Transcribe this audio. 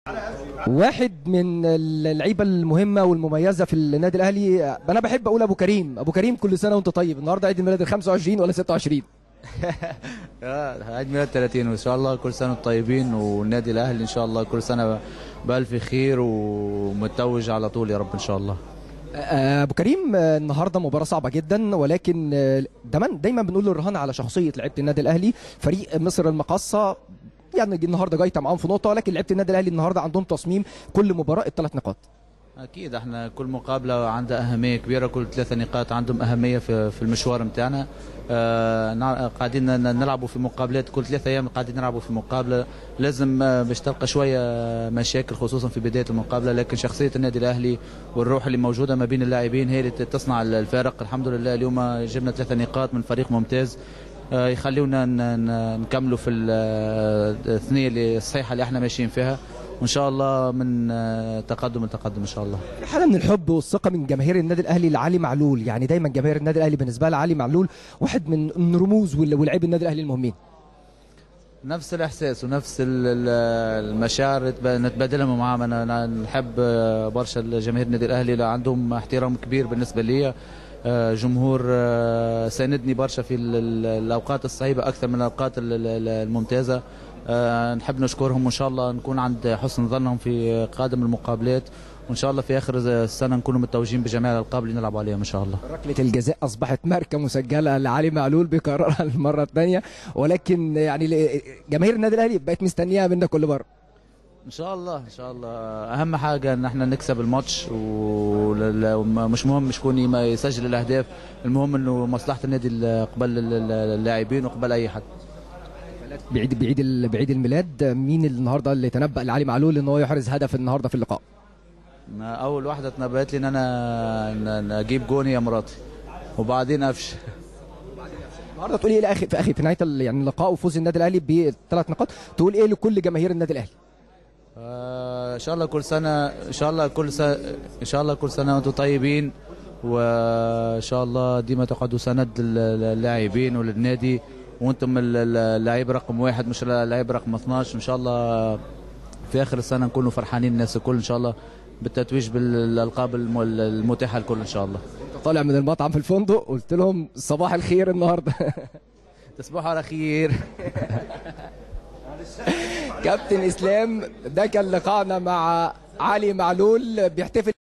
واحد من اللعيبه المهمه والمميزه في النادي الاهلي انا بحب اقول ابو كريم ابو كريم كل سنه وانت طيب النهارده عيد الميلاد ال 25 ولا 26 آه، عيد ميلاد 30 وان شاء الله كل سنه وانتم طيبين والنادي الاهلي ان شاء الله كل سنه بالف خير ومتوج على طول يا رب ان شاء الله آه، ابو كريم آه، النهارده مباراه صعبه جدا ولكن آه، دايما دايما بنقول الرهان على شخصيه لعيبه النادي الاهلي فريق مصر المقاصه يعني النهارده جايته معاهم في نقطه ولكن لعيبه النادي الاهلي النهارده عندهم تصميم كل مباراه الثلاث نقاط اكيد احنا كل مقابله عندها اهميه كبيره كل ثلاثه نقاط عندهم اهميه في في المشوار بتاعنا آه نع- قاعدين ن- نلعبوا في مقابلات كل ثلاثة ايام قاعدين نلعبوا في مقابله لازم آه، باش تلقى شويه مشاكل خصوصا في بدايه المقابله لكن شخصيه النادي الاهلي والروح اللي موجوده ما بين اللاعبين هي اللي تصنع الفارق الحمد لله اليوم جبنا ثلاثه نقاط من فريق ممتاز آه، يخليونا ن- ن- نكملوا في ال- الثنيه اللي الصحيحه اللي احنا ماشيين فيها وان شاء الله من آه، تقدم لتقدم ان شاء الله في حاله من الحب والثقه من جماهير النادي الاهلي لعلي معلول يعني دايما جماهير النادي الاهلي بالنسبه لها علي معلول واحد من من رموز وال- ولاعيبه النادي الاهلي المهمين نفس الاحساس ونفس ال- ال- المشاعر نتب- نتبادلها معاهم انا أنا نحب آه، برشا جماهير النادي الاهلي لا عندهم احترام كبير بالنسبه لي آه، جمهور آه، ساندني برشا في ال- ال- الاوقات الصعيبه اكثر من الاوقات ال- ال- الممتازه آه، نحب نشكرهم وان شاء الله نكون عند حسن ظنهم في قادم المقابلات وان شاء الله في اخر السنه نكونوا متوجين بجميع الالقاب اللي نلعب عليها ان شاء الله ركله الجزاء اصبحت ماركه مسجله لعلي معلول بيكررها المره الثانيه ولكن يعني ل- جماهير النادي الاهلي بقت مستنياها منا كل مره ان شاء الله ان شاء الله اهم حاجه ان احنا نكسب الماتش ومش مهم شكون يم- يسجل الاهداف المهم انه مصلحه النادي ال- قبل ال- ال- اللاعبين وقبل اي حد بعيد بعيد ال- بعيد الميلاد مين النهارده اللي تنبأ لعلي معلول ان هو يحرز هدف النهارده في اللقاء ما اول واحده تنبأت لي ان انا ن- ن- اجيب جون هي مراتي وبعدين افشل النهارده تقول ايه لاخي في اخي في نهايه ال- يعني اللقاء وفوز النادي الاهلي بثلاث نقاط تقول ايه لكل جماهير النادي الاهلي آه، ان شاء الله كل سنه ان شاء الله كل سنه ان شاء الله كل سنه وانتم طيبين وان شاء الله ديما تقعدوا سند لل- للاعبين وللنادي وانتم ال- ال- اللاعب رقم واحد مش اللاعب رقم 12 ان شاء الله في اخر السنه نكونوا فرحانين الناس الكل ان شاء الله بالتتويج بالالقاب الم- المتاحه الكل ان شاء الله طالع من المطعم في الفندق قلت لهم صباح الخير النهارده تصبحوا على خير كابتن اسلام ده كان لقائنا مع علي معلول بيحتفل